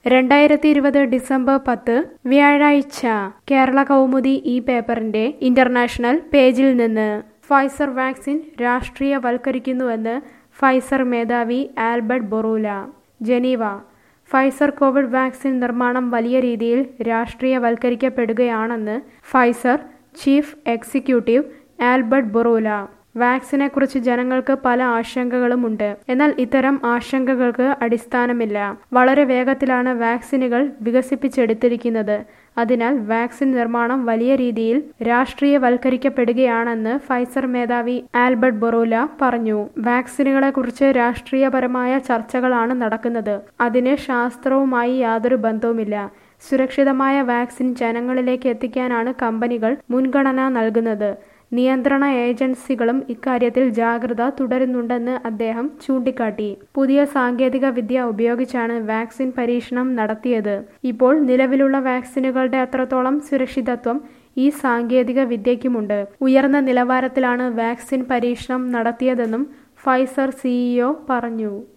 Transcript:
രണ്ടായിരത്തി ഇരുപത് ഡിസംബർ പത്ത് വ്യാഴാഴ്ച കേരള കൗമുദി ഈ പേപ്പറിന്റെ ഇന്റർനാഷണൽ പേജിൽ നിന്ന് ഫൈസർ വാക്സിൻ രാഷ്ട്രീയവൽക്കരിക്കുന്നുവെന്ന് ഫൈസർ മേധാവി Albert Bourla Geneva Pfizer Covid vaccine നിർമ്മാണം വലിയ രീതിയിൽ രാഷ്ട്രീയവൽക്കരിക്കപ്പെടുകയാണെന്ന് Pfizer chief executive Albert Bourla വാക്സിനെക്കുറിച്ച് ജനങ്ങൾക്ക് പല ആശങ്കകളുമുണ്ട് എന്നാൽ ഇത്തരം ആശങ്കകൾക്ക് അടിസ്ഥാനമില്ല വളരെ വേഗത്തിലാണ് വാക്സിനുകൾ വികസിപ്പിച്ചെടുത്തിരിക്കുന്നത് അതിനാൽ വാക്സിൻ നിർമ്മാണം വലിയ രീതിയിൽ രാഷ്ട്രീയവൽക്കരിക്കപ്പെടുകയാണെന്ന് ഫൈസർ മേധാവി ആൽബർട്ട് ബൊറോല പറഞ്ഞു വാക്സിനുകളെക്കുറിച്ച് രാഷ്ട്രീയപരമായ ചർച്ചകളാണ് നടക്കുന്നത് അതിന് ശാസ്ത്രവുമായി യാതൊരു ബന്ധവുമില്ല സുരക്ഷിതമായ വാക്സിൻ ജനങ്ങളിലേക്ക് എത്തിക്കാനാണ് കമ്പനികൾ മുൻഗണന നൽകുന്നത് നിയന്ത്രണ ഏജൻസികളും ഇക്കാര്യത്തിൽ ജാഗ്രത തുടരുന്നുണ്ടെന്ന് അദ്ദേഹം ചൂണ്ടിക്കാട്ടി പുതിയ സാങ്കേതിക വിദ്യ ഉപയോഗിച്ചാണ് വാക്സിൻ പരീക്ഷണം നടത്തിയത് ഇപ്പോൾ നിലവിലുള്ള വാക്സിനുകളുടെ അത്രത്തോളം സുരക്ഷിതത്വം ഈ സാങ്കേതിക വിദ്യയ്ക്കുമുണ്ട് ഉയർന്ന നിലവാരത്തിലാണ് വാക്സിൻ പരീക്ഷണം നടത്തിയതെന്നും ഫൈസർ സിഇഒ പറഞ്ഞു